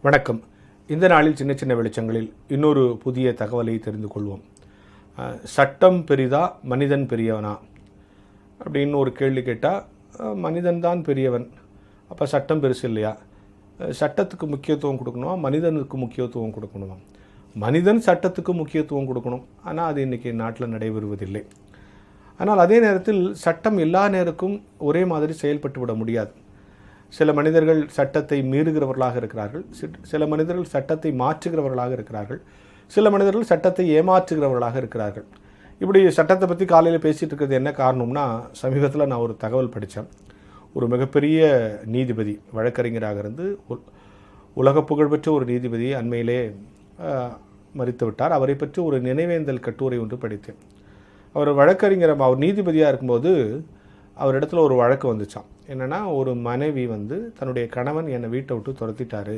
வணக்கம் இந்த நாளில் சின்ன சின்ன வெளிச்சங்களில் இன்னொரு புதிய தகவலை தெரிந்து கொள்வோம் அஹ், சட்டம் பெரிதா மனிதன் பெரியவனா அப்படின்னு ஒரு கேள்வி கேட்டால் மனிதன் தான் பெரியவன் அப்போ சட்டம் பெருசு இல்லையா அஹ், சட்டத்துக்கு முக்கியத்துவம் கொடுக்கணுமா மனிதனுக்கு முக்கியத்துவம் கொடுக்கணுமா மனிதன் சட்டத்துக்கு முக்கியத்துவம் கொடுக்கணும் ஆனால் அது இன்றைக்கி நாட்டில் நடைபெறுவதில்லை ஆனால் அதே நேரத்தில் சட்டம் எல்லா நேரக்கும் ஒரே மாதிரி செயல்பட்டு விட முடியாது சில மனிதர்கள் சட்டத்தை மீறுகிறவர்களாக இருக்கிறார்கள் சிட்- சில மனிதர்கள் சட்டத்தை மாற்றுகிறவர்களாக இருக்கிறார்கள் சில மனிதர்கள் சட்டத்தை ஏமாற்றுகிறவர்களாக இருக்கிறார்கள் இப்படி சட்டத்தை பற்றி காலையில் பேசிகிட்டு இருக்கிறது என்ன காரணம்னா சமீபத்தில் நான் ஒரு தகவல் படித்தேன் ஒரு மிகப்பெரிய நீதிபதி வழக்கறிஞராக இருந்து உ- உலக புகழ்பெற்ற ஒரு நீதிபதி அண்மையிலே ஆஹ், மரித்து விட்டார் அவரை பற்றி ஒரு நினைவேந்தல் கட்டுரை ஒன்று படித்தேன் அவர் வழக்கறிஞர் அவர் நீதிபதியாக இருக்கும்போது அவரிடத்துல ஒரு வழக்கு வந்துச்சாம் என்னென்னா ஒரு மனைவி வந்து தன்னுடைய கணவன் என்னை வீட்டை விட்டு துரத்திட்டாரு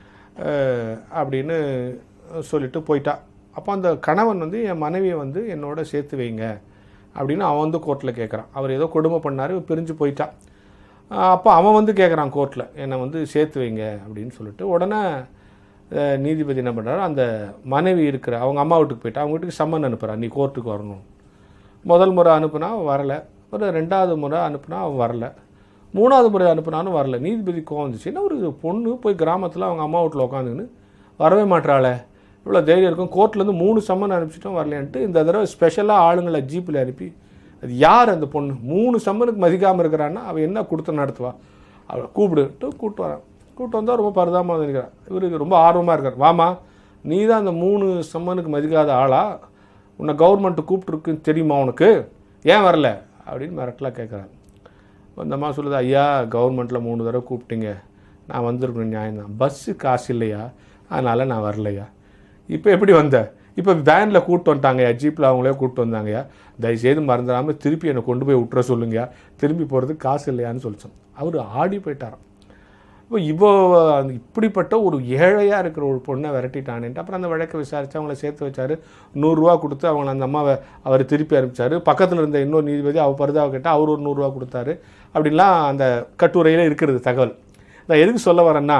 அஹ், அப்படின்னு சொல்லிட்டு போயிட்டா அப்போ அந்த கணவன் வந்து என் மனைவியை வந்து என்னோட சேர்த்து வைங்க அப்படின்னு அவன் வந்து கோர்ட்டில் கேட்குறான் அவர் ஏதோ கொடுமை பண்ணார் பிரிஞ்சு போயிட்டான் அஹ், அப்போ அவன் வந்து கேட்குறான் கோர்ட்டில் என்னை வந்து சேர்த்து வைங்க அப்படின்னு சொல்லிட்டு உடனே அஹ், நீதிபதி என்ன பண்ணுறாரு அந்த மனைவி இருக்கிற அவங்க அம்மா வீட்டுக்கு போயிட்டா அவங்க வீட்டுக்கு சம்மன் அனுப்புகிறான் நீ கோர்ட்டுக்கு வரணும் முதல் முறை அனுப்புனா அவன் வரல அப்புறம் ரெண்டாவது முறை அனுப்புனா அவன் வரல மூணாவது முறை அனுப்புனாலும் வரல நீதிபதி கோவம் வந்துச்சு என்ன ஒரு பொண்ணு போய் கிராமத்தில் அவங்க அம்மா வீட்டில் உட்காந்துன்னு வரவே மாட்றாளே இவ்வளோ தைரியம் இருக்கும் கோர்ட்லேருந்து மூணு சம்மன் அனுப்பிச்சிட்டோம் வரலையான்ட்டு இந்த தடவை ஸ்பெஷலாக ஆளுங்களை ஜீப்பில் அனுப்பி அது யார் அந்த பொண்ணு மூணு சம்மனுக்கு மதிக்காமல் இருக்கிறான்னா அவள் என்ன கொடுத்து நடத்துவா அவளை கூப்பிடுட்டு கூப்பிட்டு வரான் கூப்பிட்டு வந்தால் ரொம்ப பரிதாபமாக இருக்கிறான் இவருக்கு ரொம்ப ஆர்வமாக இருக்கார் வாமா நீ தான் அந்த மூணு சம்மனுக்கு மதிக்காத ஆளா உன்னை கவர்மெண்ட்டு கூப்பிட்டுருக்குன்னு தெரியுமா உனக்கு ஏன் வரல அப்படின்னு மிரட்டலாக கேட்குறாங்க அந்த அம்மா சொல்லுது ஐயா கவர்மெண்ட்டில் மூணு தடவை கூப்பிட்டீங்க நான் வந்திருக்கணும் நியாயம் தான் பஸ்ஸு காசு இல்லையா அதனால் நான் வரலையா இப்போ எப்படி வந்த இப்போ வேனில் கூப்பிட்டு வந்துட்டாங்கய்யா ஜீப்பில் அவங்களே கூப்பிட்டு வந்தாங்கய்யா தயவுசெய்து மறந்துடாமல் திருப்பி என்னை கொண்டு போய் விட்டுற சொல்லுங்கய்யா திரும்பி போகிறதுக்கு காசு இல்லையான்னு சொல்லிச்சோம் அவர் ஆடி போயிட்டாராம் இப்போ இவ்வளோ அந்த இப்படிப்பட்ட ஒரு ஏழையாக இருக்கிற ஒரு பொண்ணை விரட்டிட்டானேன்ட்டு அப்புறம் அந்த வழக்கை விசாரித்து அவங்கள சேர்த்து வச்சார் நூறுரூவா கொடுத்து அவங்கள அந்த அம்மாவை அவர் திருப்பி அனுப்பிச்சார் பக்கத்தில் இருந்த இன்னொரு நீதிபதி அவர் பரிதாவை கேட்டால் அவர் ஒரு நூறுரூவா கொடுத்தாரு அப்படின்லாம் அந்த கட்டுரையில் இருக்கிறது தகவல் நான் எதுக்கு சொல்ல வரேன்னா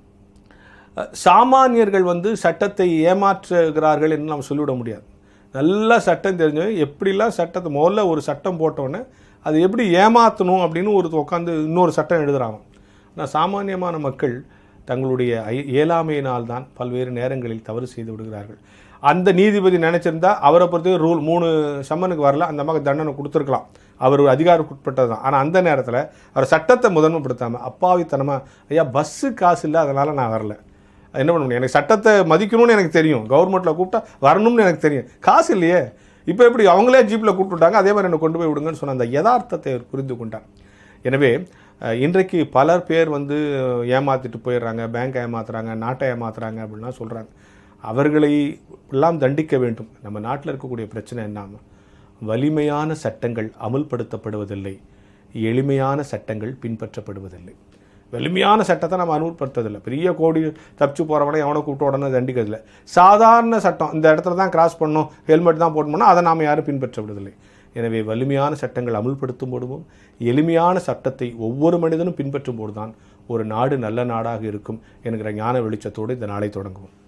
அஹ், சாமானியர்கள் வந்து சட்டத்தை ஏமாற்றுகிறார்கள் என்று நாம் சொல்லிவிட முடியாது நல்லா சட்டம் தெரிஞ்சவங்க எப்படிலாம் சட்டத்தை முதல்ல ஒரு சட்டம் போட்டோன்னே அது எப்படி ஏமாற்றணும் அப்படின்னு ஒரு உட்காந்து இன்னொரு சட்டம் எழுதுறாங்க ஆனால் சாமானியமான மக்கள் தங்களுடைய ஐ- இயலாமையினால் தான் பல்வேறு நேரங்களில் தவறு செய்து விடுகிறார்கள் அந்த நீதிபதி நினைச்சிருந்தா அவரை பொறுத்த ரூல் மூணு சம்மனுக்கு வரல அந்த மாதிரி தண்டனை கொடுத்துருக்கலாம் அவர் ஒரு அதிகாரத்துக்குட்பட்டது தான் ஆனால் அந்த நேரத்தில் அவர் சட்டத்தை முதன்மைப்படுத்தாமல் அப்பாவித்தனமாக ஐயா பஸ்ஸு காசு இல்லை அதனால் நான் வரல என்ன பண்ண முடியும் எனக்கு சட்டத்தை மதிக்கணும்னு எனக்கு தெரியும் கவர்மெண்ட்டில் கூப்பிட்டா வரணும்னு எனக்கு தெரியும் காசு இல்லையே இப்போ எப்படி அவங்களே ஜீப்பில் கூப்பிட்டுட்டாங்க அதே மாதிரி என்னை கொண்டு போய் விடுங்கன்னு சொன்ன அந்த யதார்த்தத்தை அவர் புரிந்து கொண்டார் எனவே அஹ், இன்றைக்கு பலர் பேர் வந்து ஏமாத்திட்டு போயிடுறாங்க பேங்க் ஏமாத்துறாங்க நாட்டை ஏமாத்துறாங்க அப்படின்லாம் சொல்கிறாங்க அவர்களை எல்லாம் தண்டிக்க வேண்டும் நம்ம நாட்டில் இருக்கக்கூடிய பிரச்சனை என்னாம வலிமையான சட்டங்கள் அமுல்படுத்தப்படுவதில்லை எளிமையான சட்டங்கள் பின்பற்றப்படுவதில்லை வலிமையான சட்டத்தை நம்ம அமுல்படுத்துறதில்லை பெரிய கோடி தப்பிச்சு போகிறவனை எவனை கூப்பிட்டு உடனே தண்டிக்கிறதில்ல சாதாரண சட்டம் இந்த இடத்துல தான் கிராஸ் பண்ணணும் ஹெல்மெட் தான் போடணும்னா அதை நாம் யாரும் பின்பற்ற விடுவதில்லை எனவே வலிமையான சட்டங்கள் அமுல்படுத்தும் போதும் எளிமையான சட்டத்தை ஒவ்வொரு மனிதனும் பின்பற்றும் போதுதான் ஒரு நாடு நல்ல நாடாக இருக்கும் என்கிற ஞான வெளிச்சத்தோடு இந்த நாளை தொடங்குவோம்